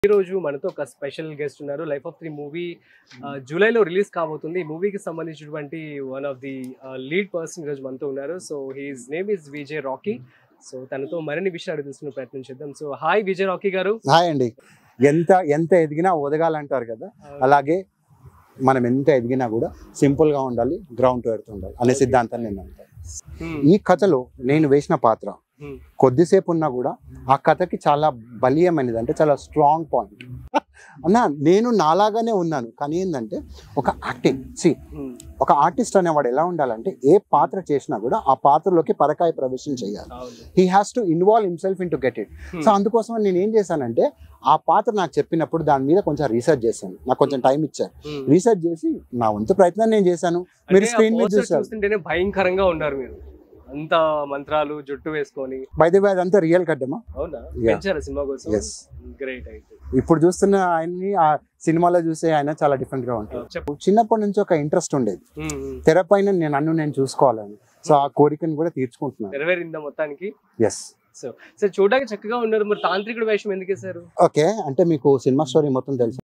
ఈ రోజు మనతో ఒక స్పెషల్ గెస్ట్ ఉన్నారు లైఫ్ ఆఫ్ త్రీ మూవీ జూలైలో రిలీజ్ కాబోతుంది ఈ మూవీకి సంబంధించినటువంటి one of the lead person ఈరోజు మనతో ఉన్నారు so his name is Vijay Rocky so తనతో మరిన్ని విషయాలు తెలుసుకునే ప్రయత్నం చేద్దాం సో హాయ్ విజయ్ రాకీ గారు హాయ్ అండి ఎంత ఎంత ఎదిగినా ఒదగాలంటారు కదా అలాగే మనం ఎంత ఎదిగినా కూడా సింపుల్ గా ఉండాలి గ్రౌండ్ టు ఎర్త్ ఉండాలి అనే సిద్ధాంతాన్ని నేను నమ్ముతాను Hmm. ఈ కథలో నేను వేసిన పాత్ర Hmm. కొద్దిసేపు ఉన్నా కూడా ఆ కథకి చాలా బలీయమైనది అంటే చాలా స్ట్రాంగ్ పాయింట్ అన్న నేను నాలాగానే ఉన్నాను కానీ ఏంటంటే ఒక యాక్టింగ్ సి Hmm. ఒక ఆర్టిస్ట్ అనేవాడు ఎలా ఉండాలంటే ఏ పాత్ర చేసినా కూడా ఆ పాత్రలోకి పరకాయ ప్రవేశం చేయాలి అవును. He has to involve himself in to get it Hmm. So అందుకోసం నేను ఏం చేశానంటే ఆ పాత్ర నాకు చెప్పినప్పుడు దాని మీద కొంచెం రీసెర్చ్ చేశాను నాకు కొంచెం టైం ఇచ్చారు Hmm. రీసెర్చ్ చేసి నా వంతు ప్రయత్నం నేను చేశాను మీరు అంటే ఆ స్క్రీన్ మీద poster చూసారు చూస్తుంటేనే భయంకరంగా ఉన్నారు మీరు అంత మంత్రాలు జుట్టు వేసుకొని బై ది వే అదంతా రియల్ కడ్డమా అవునా Yeah. పెంచారా సినిమా కోసం ఎస్ గ్రేట్ అయితే ఇప్పుడు చూస్తున్న ఆయన్ని ఆ సినిమాలో చూసే ఆయన చాలా డిఫరెంట్ గా ఉంటారు చెప్పు చిన్నప్పటి నుంచి ఒక ఇంట్రెస్ట్ ఉండేది Hmm, hmm. తెర పైన నేను నన్ను నేను చూసుకోవాలని సో ఆ కోరికను కూడా తీర్చుకుంటున్నాను నెరవేరిందా మొత్తానికి ఎస్ సో సార్ చూడడానికి చక్కగా ఉన్నారు మరి తాంత్రికుడు వేషం ఎందుకు వేశారు ఓకే అంటే మీకు సినిమా స్టోరీ మొత్తం తెలుసు